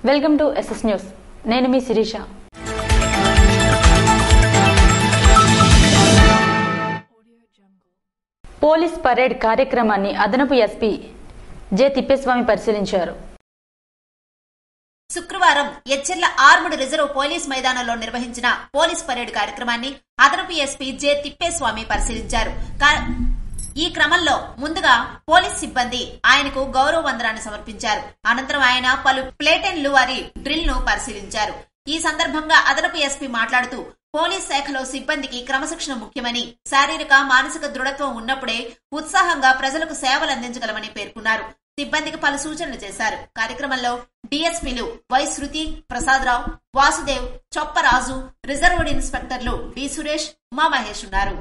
welcome to SS news నేను మీ Sirisha police parade కార్యక్రమాన్ని అదనపు ఎస్పీ జె తిప్పేస్వామి పరిశీలించారు శుక్రవారం ఎచ్చెర్ల ఆర్ముడ్ రిజర్వ్ పోలీస్ మైదానంలో నిర్వహించిన పోలీస్ పరేడ్ కార్యక్రమాన్ని అదనపు ఎస్పీ జె తిప్పేస్వామి పరిశీలించారు కా- ఈ క్రమంలో ముందుగా పోలీస్ సిబ్బంది ఆయనకు గౌరవ వందనాన్ని సమర్పించారు అనంతరం ఆయన పలు ప్లేటెన్లు వారి డ్రిల్ ను పరిశీలించారు ఈ సందర్భంగా అదనపు ఎస్పీ మాట్లాడుతూ పోలీస్ శాఖలో సిబ్బందికి క్రమశిక్షణ ముఖ్యమని శారీరక మానసిక దృఢత్వం ఉన్నప్పుడే ఉత్సాహంగా ప్రజలకు సేవలు అందించగలమని పేర్కొన్నారు సిబ్బందికి పలు సూచనలు చేశారు కార్యక్రమంలో డిఎస్పీలు వై శృతి ప్రసాదరావు వాసుదేవ్ చొప్పరాజు రిజర్వ్డ్ ఇన్స్పెక్టర్లు డి సురేష్ ఉమామహేష్ ఉన్నారు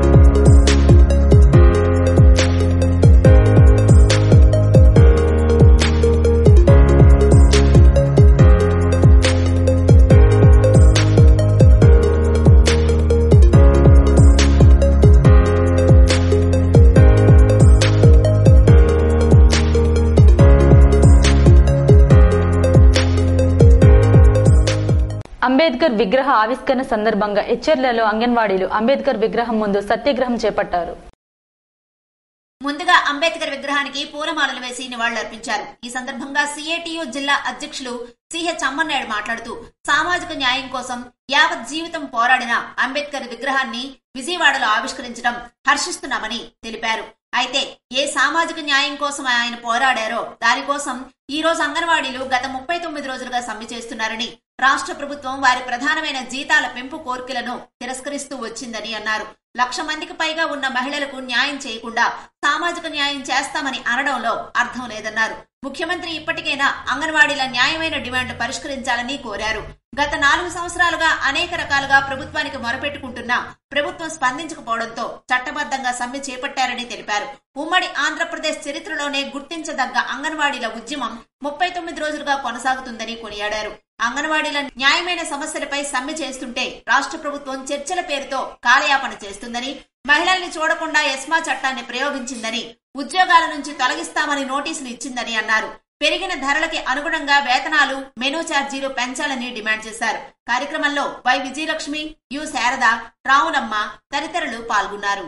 అంబేద్కర్ విగ్రహ ఆవిష్కరణ సందర్భంగా ఎచ్చెర్లలో అంగన్వాడీలు అంబేద్కర్ విగ్రహం ముందు సత్యాగ్రహం చేపట్టారు ముందుగా అంబేద్కర్ విగ్రహానికి పూలమాలలు వేసి నివాళులర్పించారు ఈ సందర్భంగా సిఐటియు జిల్లా అధ్యక్షులు సిహెచ్ అమ్మన్నాయుడు మాట్లాడుతూ సామాజిక న్యాయం కోసం యావత్ జీవితం పోరాడిన అంబేద్కర్ విగ్రహాన్ని విజయవాడలో ఆవిష్కరించడం హర్షిస్తున్నామని తెలిపారు అయితే ఏ సామాజిక న్యాయం కోసం ఆయన పోరాడారో దానికోసం ఈ రోజు అంగన్వాడీలు గత ముప్పై తొమ్మిది రోజులుగా సమ్మె చేస్తున్నారని రాష్ట్ర ప్రభుత్వం వారి ప్రధానమైన జీతాల పెంపు కోరికలను తిరస్కరిస్తూ వచ్చిందని అన్నారు లక్ష మందికి పైగా ఉన్న మహిళలకు న్యాయం చేయకుండా సామాజిక న్యాయం చేస్తామని అనడంలో అర్థం లేదన్నారు ముఖ్యమంత్రి ఇప్పటికైనా అంగన్వాడీల న్యాయమైన డిమాండ్ పరిష్కరించాలని కోరారు గత నాలుగు సంవత్సరాలుగా అనేక రకాలుగా ప్రభుత్వానికి మొరపెట్టుకుంటున్నా ప్రభుత్వం స్పందించకపోవడంతో చట్టబద్ధంగా సమ్మె చేపట్టారని తెలిపారు ఉమ్మడి ఆంధ్రప్రదేశ్ చరిత్రలోనే గుర్తించదగ్గ అంగన్వాడీల ఉద్యమం ముప్పై తొమ్మిది రోజులుగా కొనసాగుతుందని కొనియాడారు అంగన్వాడీల న్యాయమైన సమస్యలపై సమ్మె చేస్తుంటే రాష్ట్ర ప్రభుత్వం చర్చల పేరుతో కాలయాపన చేస్తుందని మహిళల్ని చూడకుండా ఎస్మా చట్టాన్ని ప్రయోగించిందని ఉద్యోగాల నుంచి తొలగిస్తామని నోటీసులు ఇచ్చిందని అన్నారు పెరిగిన ధరలకి అనుగుణంగా వేతనాలు మెనూ ఛార్జీలు పెంచాలని డిమాండ్ చేశారు కార్యక్రమంలో వై విజయలక్ష్మి యు శారద రావునమ్మ తదితరులు పాల్గొన్నారు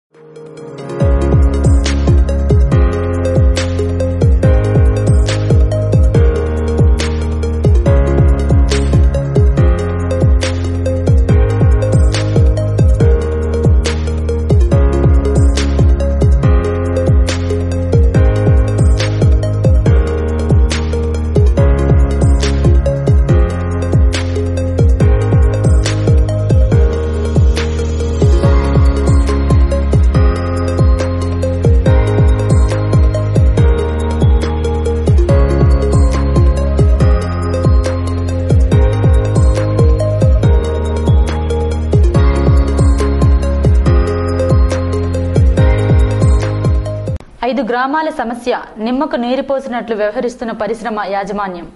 ఐదు గ్రామాల సమస్య నిమ్మకు నీరు పోసినట్లు వ్యవహరిస్తున్న పరిశ్రమ యాజమాన్యం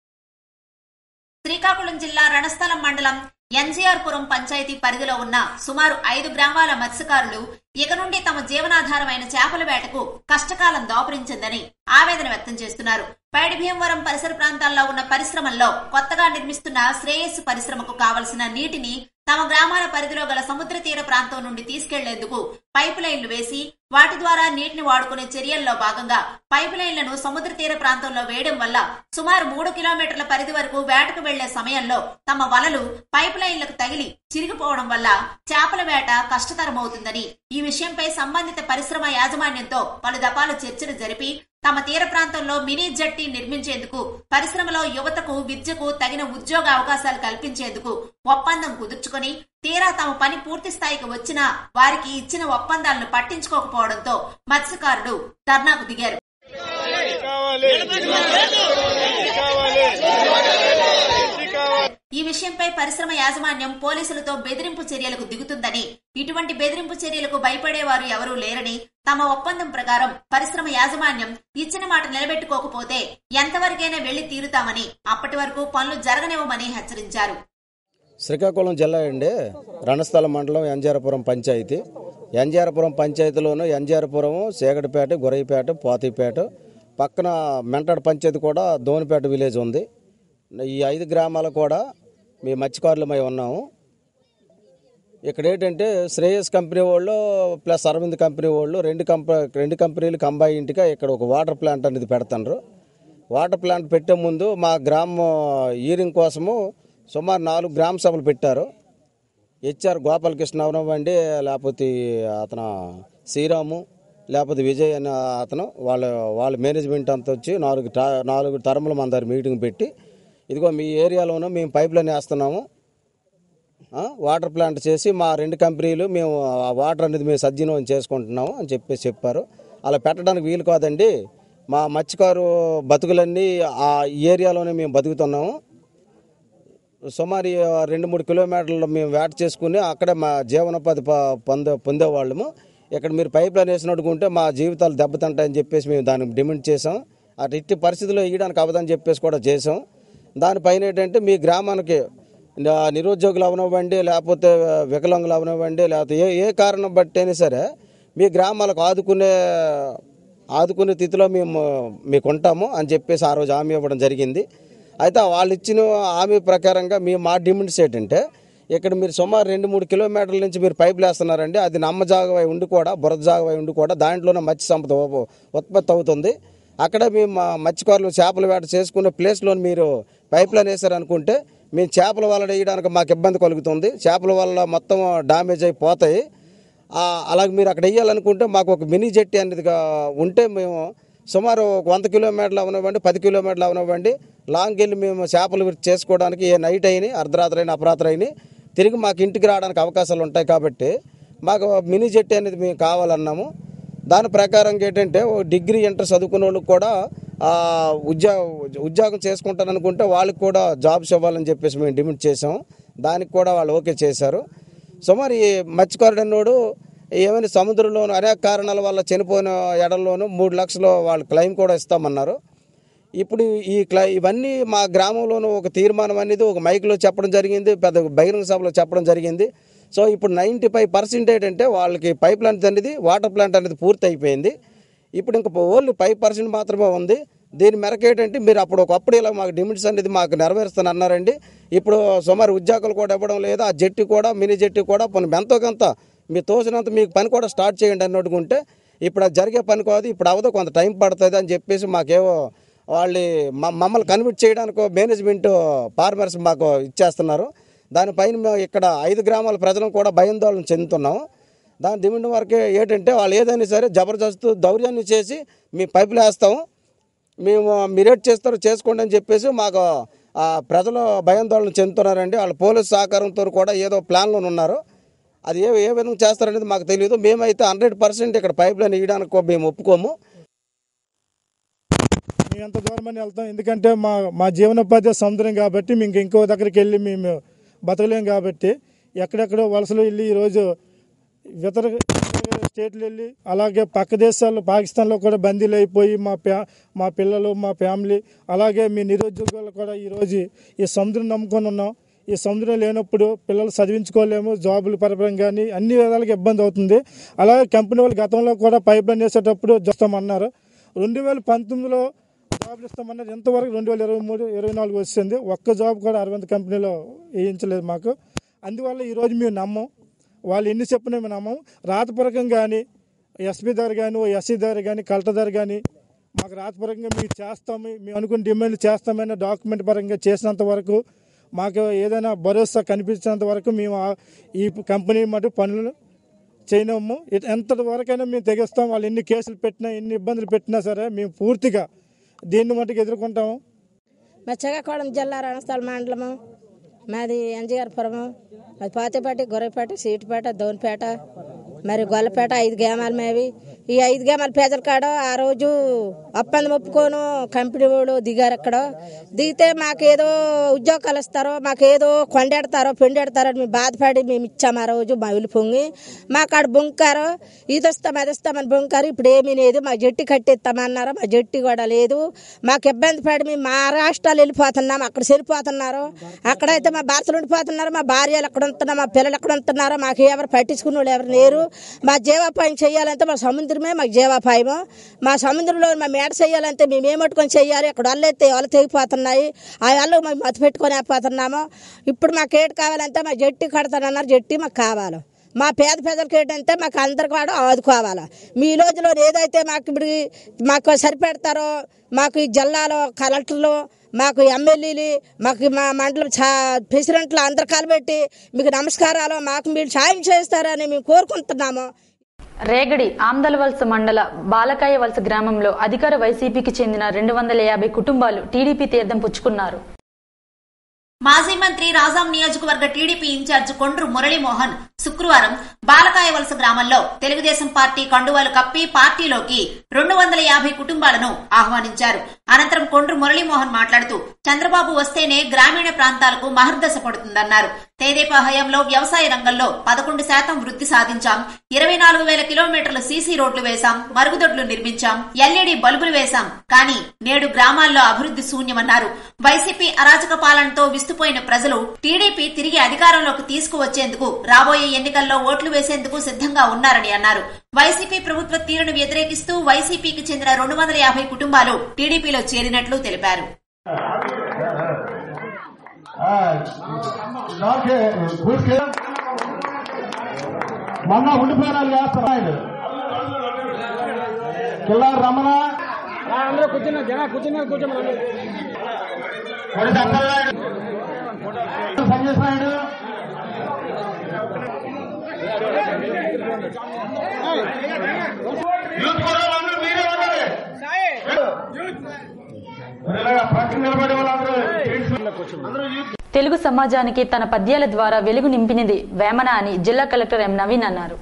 శ్రీకాకుళం జిల్లా రణస్థలం మండలం ఎన్జీఆర్ పురం పంచాయతీ పరిధిలో ఉన్న సుమారు ఐదు గ్రామాల మత్స్యకారులు ఇక నుండి తమ జీవనాధారమైన చేపల వేటకు కష్టకాలం దాపురించిందని ఆవేదన వ్యక్తం చేస్తున్నారు పైడి భీమవరం పరిసర ప్రాంతాల్లో ఉన్న పరిశ్రమల్లో కొత్తగా నిర్మిస్తున్న శ్రేయస్సు పరిశ్రమకు కావలసిన నీటిని తమ గ్రామాల పరిధిలో గల సముద్ర తీర ప్రాంతం నుండి తీసుకెళ్లేందుకు పైపు లైన్లు వేసి వాటి ద్వారా నీటిని వాడుకునే చర్యల్లో భాగంగా పైపు లైన్లను సముద్ర తీర ప్రాంతంలో వేయడం వల్ల సుమారు మూడు కిలోమీటర్ల పరిధి వరకు వేటకు వెళ్లే సమయంలో తమ వలలు పైపు లైన్లకు తగిలి చిరిగిపోవడం వల్ల చేపల వేట కష్టతరమవుతుందని ఈ విషయంపై సంబంధిత పరిశ్రమ యాజమాన్యంతో పలు దఫాలు చర్చలు జరిపి తమ తీర ప్రాంతంలో మినీ జట్టి నిర్మించేందుకు పరిశ్రమలో యువతకు విద్యకు తగిన ఉద్యోగ అవకాశాలు కల్పించేందుకు ఒప్పందం కుదుర్చుకొని తీరా తమ పని పూర్తి స్థాయికి వచ్చినా వారికి ఇచ్చిన ఒప్పందాలను పట్టించుకోకపోవడంతో మత్స్యకారులు ధర్నాకు దిగారు కావాలి కావాలి కావాలి ఈ విషయంపై పరిశ్రమ యాజమాన్యం పోలీసులతో బెదిరింపు చర్యలకు దిగుతుందని ఇటువంటి బెదిరింపు చర్యలకు భయపడేవారు ఎవరూ లేరని తమ ఒప్పందం ప్రకారం పరిశ్రమ యాజమాన్యం ఇచ్చిన మాట నిలబెట్టుకోకపోతే ఎంతవరకైనా వెళ్లి తీరుతామని అప్పటి వరకు పనులు జరగనివ్వమని హెచ్చరించారు శ్రీకాకుళం జిల్లా అండి రణస్థలం మండలం ఎంజారపురం పంచాయతీ ఎంజారపురం పంచాయతీలోను ఎంజారపురం సేగడిపేట గొరయిపేట పోతిపేట పక్కన మెంటాడ పంచాయతీ కూడా దోనిపేట విలేజ్ ఉంది ఈ ఐదు గ్రామాలు కూడా మేము మత్స్యకారులమై ఉన్నాము ఇక్కడ ఏంటంటే శ్రేయస్ కంపెనీ వాళ్ళు ప్లస్ అరవింద్ కంపెనీ వాళ్ళు రెండు కంప రెండు కంపెనీలు కంబైన్డ్గా ఇక్కడ ఒక వాటర్ ప్లాంట్ అనేది పెడతారు వాటర్ ప్లాంట్ పెట్టే ముందు మా గ్రామం ఈరింగ్ కోసము సుమారు నాలుగు గ్రామ సభలు పెట్టారు హెచ్ఆర్ గోపాలకృష్ణ అవనివ్వండి లేకపోతే అతను శ్రీరాము లేకపోతే విజయ్ అనే అతను వాళ్ళ వాళ్ళ మేనేజ్మెంట్ అంతా వచ్చి నాలుగు ట- నాలుగు టర్ముల మన దగ్గర మీటింగ్ పెట్టి ఇదిగో మీ ఏరియాలోనూ మేము పైప్ లైన్ వేస్తున్నాము ఆ, వాటర్ ప్లాంట్ చేసి మా రెండు కంపెనీలు మేము ఆ వాటర్ అనేది మేము సజ్జీనం చేసుకుంటున్నాము అని చెప్పేసి చెప్పారు అలా పెట్టడానికి వీలు కాదండి మా మత్స్యకారు బతుకులన్నీ ఆ ఏరియాలోనే మేము బతుకుతున్నాము సుమారు ఈ రెండు మూడు కిలోమీటర్లు మేము వేట చేసుకుని అక్కడే మా జీవనోపాధి ప- పొందే పొందేవాళ్ళము ఇక్కడ మీరు పైప్ లైన్ వేసినట్టుకుంటే మా జీవితాలు దెబ్బతింటాయని చెప్పేసి మేము దానికి డిమాండ్ చేసాం అటు ఇట్టి పరిస్థితుల్లో ఇవ్వడానికి అవదని చెప్పేసి కూడా చేసాం దానిపైన ఏంటంటే మీ గ్రామానికి నా నిరుద్యోగులు అవనివ్వండి లేకపోతే వికలాంగులు అవనివ్వండి లేకపోతే ఏ ఏ కారణం బట్టి అయినా సరే మీ గ్రామాలకు ఆదుకునే ఆదుకునే స్థితిలో మేము మీకు ఉంటాము అని చెప్పేసి ఆ రోజు హామీ ఇవ్వడం జరిగింది అయితే వాళ్ళు ఇచ్చిన హామీ ప్రకారంగా మీ మా డిమాండ్స్ ఏంటంటే ఇక్కడ మీరు సుమారు రెండు మూడు కిలోమీటర్ల నుంచి మీరు పైపులు వేస్తున్నారండి అది నమ్మ జాగవై ఉండి కూడా బురద జాగవై ఉండి కూడా దాంట్లోనే మత్స్య సంపద ఉ- ఉత్పత్తి అవుతుంది అక్కడ మేము మా మత్స్యకారులు చేపల వేట చేసుకునే ప్లేస్లో మీరు పైప్ లైన్ వేసారనుకుంటే మేము చేపల వల్ల వేయడానికి మాకు ఇబ్బంది కలుగుతుంది చేపల వల్ల మొత్తం డామేజ్ అయిపోతాయి ఆ, అలాగే మీరు అక్కడ వేయాలనుకుంటే మాకు ఒక మినీ జెట్టి అనేదిగా ఉంటే మేము సుమారు ఒక వంద కిలోమీటర్లు అవనివ్వండి పది కిలోమీటర్లు అవనివ్వండి లాంగ్ వెళ్ళి మేము చేపలు విడిచి చేసుకోవడానికి ఏ నైట్ అయినాయి అర్ధరాత్రి అయినా అపరాత్రి అయినాయి తిరిగి మాకు ఇంటికి రావడానికి అవకాశాలు ఉంటాయి కాబట్టి మాకు మినీ జెట్టి అనేది మేము కావాలన్నాము దాని ప్రకారం ఏంటంటే ఓ డిగ్రీ ఇంటర్ చదువుకున్న వాళ్ళకి కూడా ఆ, ఉద్యోగ ఉద్యోగం చేసుకుంటారనుకుంటే వాళ్ళకి కూడా జాబ్స్ ఇవ్వాలని చెప్పేసి మేము డిమాండ్ చేసాం దానికి కూడా వాళ్ళు ఓకే చేశారు సో మరి ఈ మత్స్యకారుడు అన్నోడు ఏమైనా సముద్రంలోను అనేక కారణాల వల్ల చనిపోయిన ఎడల్లోనూ మూడు లక్షలు వాళ్ళు క్లెయిమ్ కూడా ఇస్తామన్నారు ఇప్పుడు ఈ క్లై ఇవన్నీ మా గ్రామంలోనూ ఒక తీర్మానం అనేది ఒక మైక్లో చెప్పడం జరిగింది పెద్ద బహిరంగ సభలో చెప్పడం జరిగింది సో ఇప్పుడు నైంటీ ఫైవ్ పర్సెంట్ ఏంటంటే వాళ్ళకి పైప్ ప్లాంట్ అనేది వాటర్ ప్లాంట్ అనేది పూర్తి అయిపోయింది ఇప్పుడు ఇంకా ఓన్లీ ఫైవ్ పర్సెంట్ మాత్రమే ఉంది దీని మేరకు ఏంటంటే మీరు అప్పుడు ఒకప్పుడు ఇలా మాకు డిమిట్స్ అనేది మాకు నెరవేరుస్తాను అన్నారండి ఇప్పుడు సుమారు ఉద్యోగాలు కూడా ఇవ్వడం లేదు ఆ జట్టు కూడా మినీ జట్టు కూడా కొన్ని ఎంతో కొంత మీ తోసినంత మీకు పని కూడా స్టార్ట్ చేయండి అన్నట్టుకుంటే ఇప్పుడు అది జరిగే పని కాదు ఇప్పుడు అవదో కొంత టైం పడుతుంది అని చెప్పేసి మాకేవో వాళ్ళు మ- మమ్మల్ని కన్విట్ చేయడానికి మేనేజ్మెంట్ ఫార్మర్స్ మాకు ఇచ్చేస్తున్నారు దానిపైన మేము ఇక్కడ ఐదు గ్రామాల ప్రజలను కూడా భయాందోళన చెందుతున్నాము దాని డిమాండ్ వరకే ఏంటంటే వాళ్ళు ఏదైనా సరే జబర్దస్తు దౌర్యాన్ని చేసి మీ పైపులు వేస్తాము మేము మీరేట్ చేస్తారో చేసుకోండి అని చెప్పేసి మాకు ఆ ప్రజలు భయాందోళన చెందుతున్నారండి వాళ్ళ పోలీసు సహకారంతో కూడా ఏదో ప్లాన్లో ఉన్నారు అది ఏ ఏ విధంగా చేస్తారనేది మాకు తెలియదు మేమైతే హండ్రెడ్ పర్సెంట్ ఇక్కడ పైప్ లైన్ వేయడానికి మేము ఒప్పుకోము మేము ఎంత దూరం అని వెళ్తాం ఎందుకంటే మా మా జీవనోపాధి సముద్రం కాబట్టి మేము ఇంకో దగ్గరికి వెళ్ళి మేము బతకలేం కాబట్టి ఎక్కడెక్కడో వలసలు వెళ్ళి ఈరోజు ఇతర ఇతర స్టేట్లు వెళ్ళి అలాగే పక్క దేశాల్లో పాకిస్తాన్లో కూడా బందీలు అయిపోయి మా ప్యా మా పిల్లలు మా ఫ్యామిలీ అలాగే మీ నిరుద్యోగులు కూడా ఈరోజు ఈ సముద్రం నమ్ముకొని ఉన్నాం ఈ సముద్రం లేనప్పుడు పిల్లలు చదివించుకోలేము జాబులు పరపరం కానీ అన్ని విధాలుగా ఇబ్బంది అవుతుంది అలాగే కంపెనీ వాళ్ళు గతంలో కూడా పైప్ లైన్ వేసేటప్పుడు చూస్తామన్నారు రెండు వేల పంతొమ్మిదిలో జాబ్లు ఇస్తామన్నారు ఎంతవరకు రెండు వేల ఇరవై మూడు ఇరవై నాలుగు వచ్చింది ఒక్క జాబ్ కూడా అరవింద్ కంపెనీలో వేయించలేదు మాకు అందువల్ల ఈరోజు మేము నమ్మం వాళ్ళు ఎన్ని చెప్పినా మేము నమ్మం రాతపూర్వకం కానీ ఎస్పీ దగ్గర కానీ ఓ ఎస్సీ దగ్గర కానీ కలెక్టర్ దగ్గర కానీ మాకు రాతపూర్వకంగా మేము చేస్తాము మేము అనుకున్న డిమాండ్ చేస్తామని డాక్యుమెంట్ పరంగా చేసినంత వరకు మాకు ఏదైనా భరోసా కనిపించినంత వరకు మేము ఆ- ఈ కంపెనీ మటు పనులు చేయనము ఇట్- ఎంతటి వరకైనా మేము తెగిస్తాం వాళ్ళు ఎన్ని కేసులు పెట్టినా ఎన్ని ఇబ్బందులు పెట్టినా సరే మేము పూర్తిగా దీన్ని మటుకు ఎదుర్కొంటాము మా శ్రీకాకుళం జిల్లా రణస్థల మండలము మాది ఎన్జిఆర్పురము మాది పాతేపేట గొర్రెపేట సీటుపేట దోనిపేట మరి గొల్లపేట ఐదు గ్రామాలు మేవి ఈ ఐదు గ్రామాల పేదల కాడ ఆ రోజు ఒప్పందం ఒప్పుకోను కంపెనీ వాడు దిగారు అక్కడ దిగితే మాకేదో ఉద్యోగాలు ఇస్తారో మాకేదో కొండెడతారో పెండెడతారో అని మేము బాధపడి మేము ఇచ్చాము ఆ రోజు మా ఇల్లు పొంగి మా కాడ బొంకారు ఇది వస్తాం అది వస్తామని బొంకారు ఇప్పుడు ఏమీ లేదు మా జట్టి కట్టిస్తామన్నారు మా జట్టి కూడా లేదు మాకు ఇబ్బంది పడి మేము మహారాష్ట్రాలు వెళ్ళిపోతున్నాం అక్కడ చనిపోతున్నారు అక్కడైతే మా భర్తలు ఉండిపోతున్నారు మా భార్యలు అక్కడ ఉంటున్నారు మా పిల్లలు అక్కడ ఉంటున్నారు మాకు ఎవరు పట్టించుకున్న వాళ్ళు ఎవరు లేరు మా జీవాపాయం చేయాలంటే మా సముద్రమే మాకు జీవాపాయము మా సముద్రంలో మా మేడ చేయాలంటే మేము ఏమట్టుకొని చేయాలి అక్కడ వాళ్ళు ఎత్తే వాళ్ళు తెగిపోతున్నాయి ఆ వాళ్ళు మేము మతి పెట్టుకొని అయిపోతున్నాము ఇప్పుడు మాకు ఏటి కావాలంటే మా జట్టి కడతానన్నారు జట్టి మాకు కావాలి మా పేద ప్రజలకి ఏంటంటే మాకు అందరికి కూడా ఆదుకోవాలి మీ రోజులో ఏదైతే మాకు ఇప్పుడు మాకు సరిపెడతారో మాకు ఈ జిల్లాలో కలెక్టర్లు మాకు ఎమ్మెల్యేలు మాకు మా మండలం చా ప్రెసిడెంట్లు అందరు కలబెట్టి మీకు నమస్కారాలు మాకు మీరు సాయం చేస్తారని మేము కోరుకుంటున్నాము రేగడి ఆమ్దలవలస మండల బాలకాయ వలస గ్రామంలో అధికార వైసీపీకి చెందిన రెండు వందల యాభై కుటుంబాలు టీడీపీ తీర్థం పుచ్చుకున్నారు మాజీ మంత్రి రాజాం నియోజకవర్గ టీడీపీ ఇన్ఛార్జ్ కొండ్రు మురళీమోహన్ శుక్రవారం బాలకాయ వలస గ్రామంలో తెలుగుదేశం పార్టీ కండువాలు కప్పి పార్టీలోకి రెండు వందల యాభై కుటుంబాలను ఆహ్వానించారు అనంతరం కొండ్రు మురళీమోహన్ మాట్లాడుతూ చంద్రబాబు వస్తేనే గ్రామీణ ప్రాంతాలకు మహర్దశ పడుతుందన్నారు తేదేపా హయాంలో వ్యవసాయ రంగంలో పదకొండు శాతం వృద్ధి సాధించాం ఇరవై నాలుగు వేల కిలోమీటర్ల సీసీ రోడ్లు వేశాం మరుగుదొడ్లు నిర్మించాం ఎల్ఈడి బల్బులు వేశాం కానీ నేడు గ్రామాల్లో అభివృద్ధి శూన్యమన్నారు వైసీపీ అరాచక పాలనతో విస్తుపోయిన ప్రజలు టీడీపీ తిరిగి అధికారంలోకి తీసుకువచ్చేందుకు రాబోయే ఎన్నికల్లో ఓట్లు వేసేందుకు సిద్ధంగా ఉన్నారని అన్నారు వైసీపీ ప్రభుత్వ తీరును వ్యతిరేకిస్తూ వైసీపీకి చెందిన రెండు వందల యాభై కుటుంబాలు టీడీపీలో చేరినట్లు తెలిపారు నాకే ఊరికే మొన్న ఉండిపోయినారు చేస్తున్నాడు కిల్లారు రమణ అందరూ కూర్చున్నా జన కూర్చున్నా కూర్చున్నా సంజయ్ నాయుడు యూత్ కూడా అందరూ మీరే ఉండాలి పక్కన నిలబడే వాళ్ళందరూ అందరూ యూత్ తెలుగు సమాజానికి తన పద్యాల ద్వారా వెలుగు నింపినది వేమన అని జిల్లా కలెక్టర్ ఎం నవీన్ అన్నారు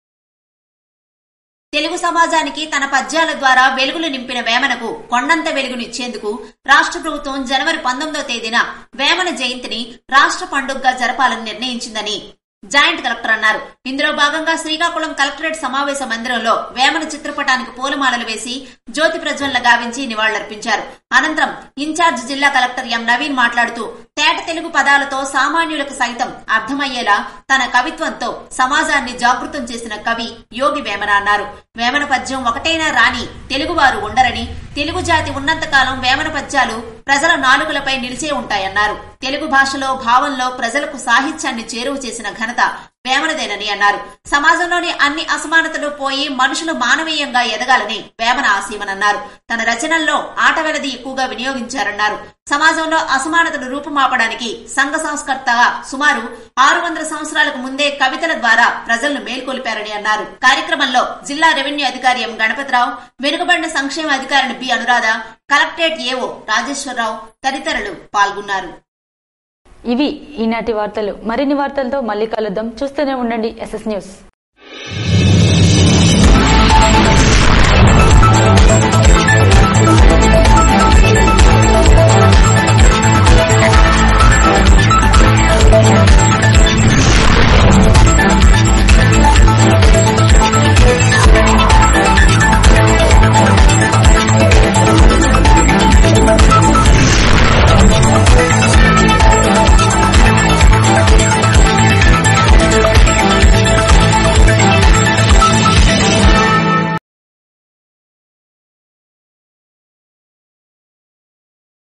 తెలుగు సమాజానికి తన పద్యాల ద్వారా వెలుగులు నింపిన వేమనకు కొండంత వెలుగునిచ్చేందుకు రాష్ట్ర ప్రభుత్వం జనవరి పంతొమ్మిదో తేదీన వేమన జయంతిని రాష్ట్ర పండుగగా జరపాలని నిర్ణయించిందని జాయింట్ కలెక్టర్ అన్నారు ఇందులో భాగంగా శ్రీకాకుళం కలెక్టరేట్ సమావేశ మందిరంలో వేమన చిత్రపటానికి పూలమాలలు వేసి జ్యోతి ప్రజ్వలన గావించి నివాళులర్పించారు అనంతరం ఇన్ఛార్జ్ జిల్లా కలెక్టర్ ఎం నవీన్ మాట్లాడుతూ తేట తెలుగు పదాలతో సామాన్యులకు సైతం అర్థమయ్యేలా తన కవిత్వంతో సమాజాన్ని జాగృతం చేసిన కవి యోగి వేమన అన్నారు వేమన పద్యం ఒకటైనా రాని తెలుగువారు ఉండరని తెలుగు జాతి ఉన్నంతకాలం వేమన పద్యాలు ప్రజల నాలుకలపై నిలిచే ఉంటాయన్నారు తెలుగు భాషలో భావంలో ప్రజలకు సాహిత్యాన్ని చేరువ చేసిన ఘనత వేమనదేనని అన్నారు సమాజంలోని అన్ని అసమానతలు పోయి మనుషులు మానవీయంగా ఎదగాలని వేమన ఆశీమనన్నారు తన రచనల్లో ఆట వెలది ఎక్కువగా వినియోగించారన్నారు సమాజంలో అసమానతలు రూపుమాపడానికి సంఘ సంస్కర్తగా సుమారు ఆరు వందల సంవత్సరాలకు ముందే కవితల ద్వారా ప్రజలను మేల్కొల్పారని అన్నారు కార్యక్రమంలో జిల్లా రెవెన్యూ అధికారి ఎం గణపతిరావు వెనుకబడిన సంక్షేమ అధికారిని B Anuradha collectorate AO Rajeswararao తదితరులు పాల్గొన్నారు ఇవి ఈనాటి వార్తలు మరిన్ని వార్తలతో మళ్ళీ కలుద్దాం చూస్తూనే ఉండండి ఎస్ఎస్ న్యూస్